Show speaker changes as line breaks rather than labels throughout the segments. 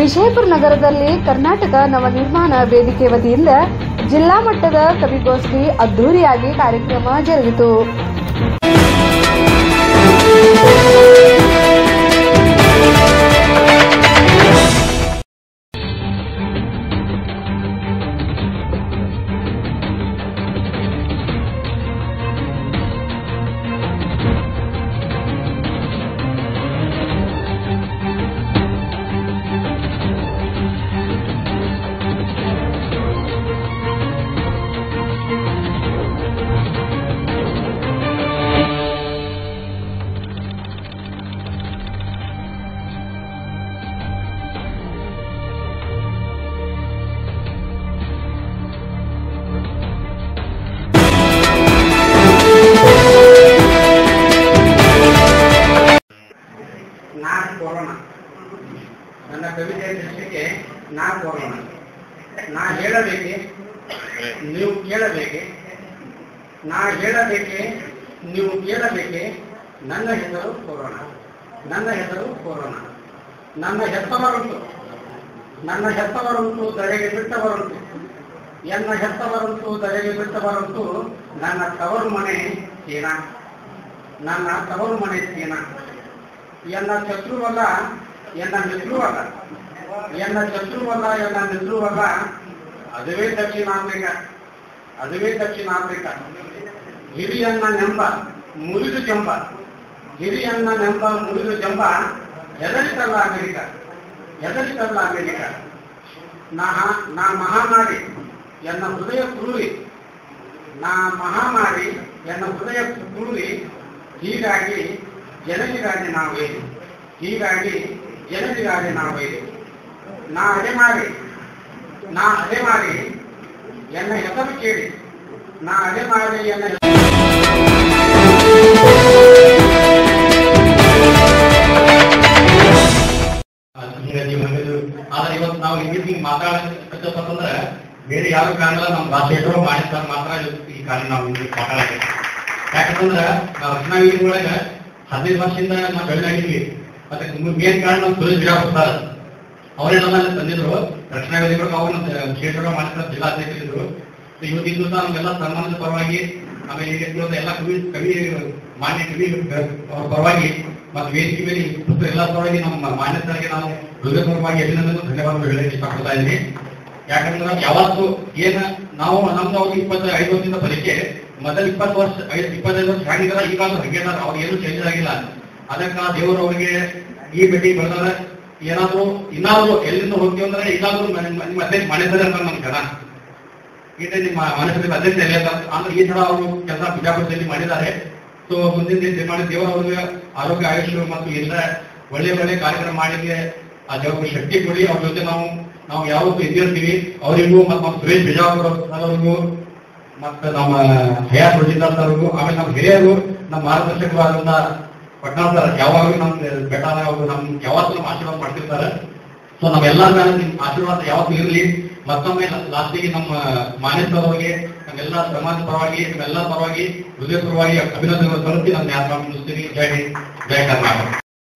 ವಿಜಯಪುರ ನಗರದಲ್ಲಿ ಕರ್ನಾಟಕ ನವನಿರ್ಮಾಣ ವೇದಿಕೆ ವತಿಯಿಂದ ಜಿಲ್ಲಾ ಮಟ್ಟದ ಕವಿಗೋಷ್ಠಿ ಅದ್ದೂರಿಯಾಗಿ ಕಾರ್ಯಕ್ರಮ ಜರುಗಿತು
ನಾ ಕೊರೋನಾ ನನ್ನ ಕವಿತೆ ಶೀರ್ಷಿಕೆ ನಾ ಕೊರೋನಾ ನಾ ಹೇಳಬೇಕೆ ನೀವು ಕೇಳಬೇಕೆ ನಾ ಹೇಳಬೇಕೆ ನೀವು ಕೇಳಬೇಕೆ ನನ್ನ ಹೆಸರು ಕೊರೋನಾ ನನ್ನ ಹೆಸರು ಕೊರೋನಾ ನನ್ನ ಹೆತ್ತವರುಂಟು ನನ್ನ ಹೆತ್ತವರುಂಟು ದರೆಗೆ ಬಿಟ್ಟವರುಂಟು ಎನ್ನ ಹೆತ್ತವರುಂಟು ದರೆಗೆ ಬಿಟ್ಟವರುಂಟು ನನ್ನ ತವರು ಮನೆ ಚೀನಾ ನನ್ನ ತವರು ಮನೆ ಚೀನಾ ಎನ್ನ ಶತ್ರುವಲ್ಲ ಎನ್ನ ಮಿತ್ರವಲ್ಲ ಎನ್ನ ಶತ್ರುವಲ್ಲ ಎನ್ನ ಮಿತ್ರವಲ್ಲ ಅದುವೇ ದಕ್ಷಿಣ ಆಫ್ರಿಕಾ ಅದುವೇ ದಕ್ಷಿಣ ಆಫ್ರಿಕಾ ಹಿರಿಯನ್ನ ನೆಂಬ ಮುರಿದು ಜಂಬ ಹಿರಿಯನ್ನ ನೆಂಬ ಮುರಿದು ಜಂಬ ಹೆದರಿತಲ್ಲ ಅಮೆರಿಕ ಹೆದರಿತಲ್ಲ ಅಮೆರಿಕ ನಾ ನಾ ಮಹಾಮಾರಿ ಎನ್ನ ಹೃದಯ ಕ್ರೂರಿ ನಾ ಮಹಾಮಾರಿ ಎನ್ನ ಹೃದಯ ಕ್ರೂರಿ ಹೀಗಾಗಿ ಜನರಿಗಾಗಿ ನಾವೇ ಹೀಗಾಗಿ ಜನರಿಗಾಗಿ ನಾವೇ ನಾ ಅಲೆಮಾರಿ ನಾ ಅಲೆಮಾರಿ ಎನ್ನ ಹೆಸರು ಕೇಳಿ ನಾ ಅಲೆಮಾರಿ ಎನ್ನ ಹೆಸರು
ಹಿಂಗಾಗಿ ಬಂದಿದ್ದು ಆದ್ರೆ ಇವತ್ತು ನಾವು ಹಿಂಗೆ ಹಿಂಗೆ ಮಾತಾಡಕತ್ತಂದ್ರೆ ಬೇರೆ ಯಾವ ಕಾರಣ ನಮ್ಮ ಭಾಷೆಗಳು ಮಾಡಿರ್ತಾರೆ ಮಾತ್ರ ಇವತ್ತು ಈ ಕಾರಣ ನಾವು ಹಿಂಗೆ ಮಾತಾಡಕ್ಕೆ ಯಾಕಂತಂದ್ರೆ ನಾವು ರಚನಾವೇದಿ ಒಳಗೆ ಹದಿನೈದು ವರ್ಷದಿಂದ ನಾವು ಬೆಳೆದಾಗಿದ್ವಿ ಅದಕ್ಕೆ ಮೇನ್ ಕಾರಣ ನಮ್ಮ ಸುರೇಶ್ ಬಿಡಾ ಬರ್ತಾರೆ ಅವರೇ ನಮ್ಮಲ್ಲಿ ತಂದಿದ್ರು ರಕ್ಷಣಾವೇದಿಗಳು ಅವ್ರು ನಮ್ಮ ಕ್ಷೇತ್ರ ಮಾಡಿರ್ತಾರೆ ಜಿಲ್ಲಾಧ್ಯಕ್ಷರಿದ್ರು ಇವತ್ತಿನ ದಿವಸ ನಮ್ಗೆಲ್ಲ ಸನ್ಮಾನದ ಪರವಾಗಿ ಆಮೇಲೆ ಈಗ ಇವತ್ತು ಎಲ್ಲ ಕವಿ ಕವಿ ಮಾನ್ಯ ಕವಿ ಅವ್ರ ಪರವಾಗಿ ಮತ್ತು ವೇದಿಕೆ ಮೇಲೆ ಮತ್ತು ಎಲ್ಲ ಪರವಾಗಿ ನಮ್ಮ ಮಾನ್ಯತರಿಗೆ ನಾವು ಹೃದಯಪೂರ್ವವಾಗಿ ಅಭಿನಂದನೆ ಧನ್ಯವಾದಗಳು ಹೇಳಕ್ಕೆ ಇಷ್ಟಪಡ್ತಾ ಇದ್ದೀನಿ ಯಾಕಂದ್ರೆ ಯಾವತ್ತು ಏನ ನಾವು ನಮ್ದು ಅವ್ರಿಗೆ ಇಪ್ಪತ್ತ ಐದು ವರ್ಷದಿಂದ ಪರಿಚಯ ಮೊದಲ ಇಪ್ಪತ್ತು ವರ್ಷ ಐದು ಇಪ್ಪತ್ತೈದು ವರ್ಷ ಆಗಿದಾರ ಈಗ ಹಂಗೆ ಅದಾರ ಅವ್ರು ಏನು ಚೇಂಜ್ ಆಗಿಲ್ಲ ಅದಕ್ಕ ದೇವರು ಅವರಿಗೆ ಈ ಭೇಟಿ ಬೆಳೆದಾರ ಏನಾದ್ರು ಇನ್ನಾದ್ರು ಎಲ್ಲಿಂದ ಹೋಗ್ತೀವಿ ಅಂದ್ರೆ ಇನ್ನಾದ್ರು ನಿಮ್ಮ ಅಧ್ಯಕ್ಷ ಮಾಡಿದ್ದಾರೆ ಅಂತ ನಮ್ಮ ಜನ ಈಗ ನಿಮ್ಮ ಮನಸ್ಸಿನಲ್ಲಿ ಅಧ್ಯಕ್ಷ ಎಲ್ಲಿ ಅಂತ ಅಂದ್ರೆ ಈ ತರ ಅವರು ಕೆಲಸ ಬಿಜಾಪುರದಲ್ಲಿ ಮಾಡಿದ್ದಾರೆ ಸೊ ಮುಂದಿನ ದಿನ ನಿರ್ಮಾಣ ದೇವರು ಅವ್ರಿಗೆ ಆರೋಗ್ಯ ಆಯುಷ್ ಮತ್ತು ಎಲ್ಲ ಒಳ್ಳೆ ಒಳ್ಳೆ ಕಾರ್ಯಕ್ರಮ ಮಾಡಿದ್ರೆ ಆ ದೇವರು ಶಕ್ತಿ ಕೊಡಿ ಅವ್ರ ಜೊತೆ ನಾವು ನಾವು ಯಾವತ್ತೂ ಇದ್ದಿರ್ತೀವಿ ಅವರಿಗೂ ಮತ್ತು ನಮ್ಮ ಸುರೇಶ್ ಬಿಜಾಪುರ ಅವ್ರಿಗೂ ಮತ್ತು ನಮ್ಮ ಹಯಾತ್ ರುಜಿಂದಾರ್ ಸರ್ಗೂ ಆಮೇಲೆ ನಮ್ಮ ಹಿರಿಯರು ನಮ್ಮ ಮಾರ್ಗದರ್ಶಕರು ಆದಂತ ಪಟ್ನಾಳ್ ಸರ್ ಯಾವಾಗಲೂ ನಮ್ಮ ಬೆಟ್ಟ ಅವರು ನಮ್ ಯಾವತ್ತೂ ನಮ್ಮ ಆಶೀರ್ವಾದ ಮಾಡ್ತಿರ್ತಾರೆ ಸೊ ನಮ್ಮೆಲ್ಲರ ಮೇಲೆ ನಿಮ್ ಆಶೀರ್ವಾದ ಯಾವತ್ತೂ ಇರಲಿ ಮತ್ತೊಮ್ಮೆ ಲಾಸ್ಟಿಗೆ ನಮ್ಮ ಮಾನ್ಯ ಸರ್ ಅವರಿಗೆ ನಮ್ಮೆಲ್ಲ ಸಮಾಜ ಪರವಾಗಿ ನಮ್ಮೆಲ್ಲ ಪರವಾಗಿ ಹೃದಯಪೂರ್ವವಾಗಿ ಅಭಿನಂದನೆಗಳು ತಲುಪಿ ನಾನು ಯಾರು ಮುಗಿಸ್ತೀನಿ ಜೈ ಹಿಂದ್ ಜೈ ಕರ್ನಾಟಕ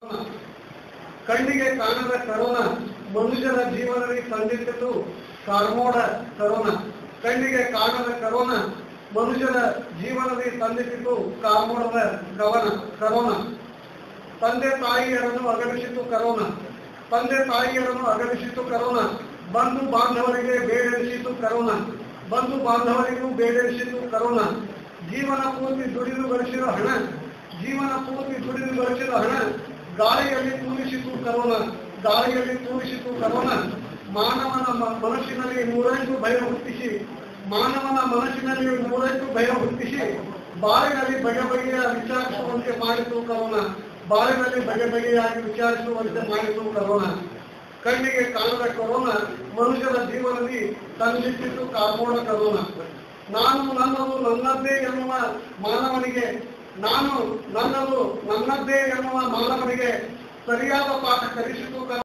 ಕಣ್ಣಿಗೆ ಕಾಣದ ಕರೋನಾ ಮನುಷ್ಯರ ಜೀವನದಲ್ಲಿ ಸಂಧಿಸಿತು ಕಾರ್ಮೋಡ ಕರೋನಾ ಕಣ್ಣಿಗೆ ಕಾಣದ ಕರೋನಾ ಮನುಷ್ಯರ ಜೀವನದಲ್ಲಿ ಸಂಧಿಸಿತು ಕಾರ್ಮೋಡದ ಕವನ ಕರೋನಾ ತಂದೆ ತಾಯಿಯರನ್ನು ಅಗಲಿಸಿತು ಕರೋನಾ ತಂದೆ ತಾಯಿಯರನ್ನು ಅಗಲಿಸಿತು ಕರೋನಾ ಬಂಧು ಬಾಂಧವರಿಗೆ ಬೇಡೆನಿಸಿತು ಕರೋನಾ ಬಂಧು ಬಾಂಧವರಿಗೂ ಬೇಡೆನಿಸಿತು ಕರೋನಾ ಜೀವನ ಪೂರ್ತಿ ದುಡಿದು ಗಳಿಸಿದ ಹಣ ಜೀವನ ಪೂರ್ತಿ ದುಡಿದು ಗಳಿಸಿದ ಹಣ ಗಾಳಿಯಲ್ಲಿ ತೂರಿಸಿತು ಕರೋನಾ ಗಾಳಿಯಲ್ಲಿ ತೂರಿಸಿತು ಕರೋನಾ ಮಾನವನ ಮ- ಮನಸ್ಸಿನಲ್ಲಿ ನೂರೆಂಟು ಭಯ ಹುಟ್ಟಿಸಿ ಮಾನವನ ಮನಸ್ಸಿನಲ್ಲಿ ನೂರೆಂಟು ಭಯ ಹುಟ್ಟಿಸಿ ಬಾಳಿನಲ್ಲಿ ಬಗೆ ಬಗೆಯ ವಿಚಾರಿಸುವಂತೆ ಮಾಡಿತು ಕರೋನಾ ಬಾಳಿನಲ್ಲಿ ಬಗೆ ಬಗೆಯಾಗಿ ವಿಚಾರಿಸುವಂತೆ ಮಾಡಿತು ಕರೋನಾ ಕಣ್ಣಿಗೆ ಕಾಣದ ಕರೋನಾ ಮನುಷ್ಯರ ಜೀವನದಲ್ಲಿ ತಂದಿಟ್ಟಿತು ಕಾರ್ಮೋಡ ಕರೋನಾ ನಾನು ನನ್ನದು ನನ್ನದ್ದೇ ಎನ್ನುವ ಮಾನವನಿಗೆ ನಾನು ನನ್ನದು ನನ್ನದ್ದೇ ಎನ್ನುವ ಮಾನವನಿಗೆ ಸರಿಯಾದ ಪಾಠ ಕಲಿಸಿತು ಕರೋನಾ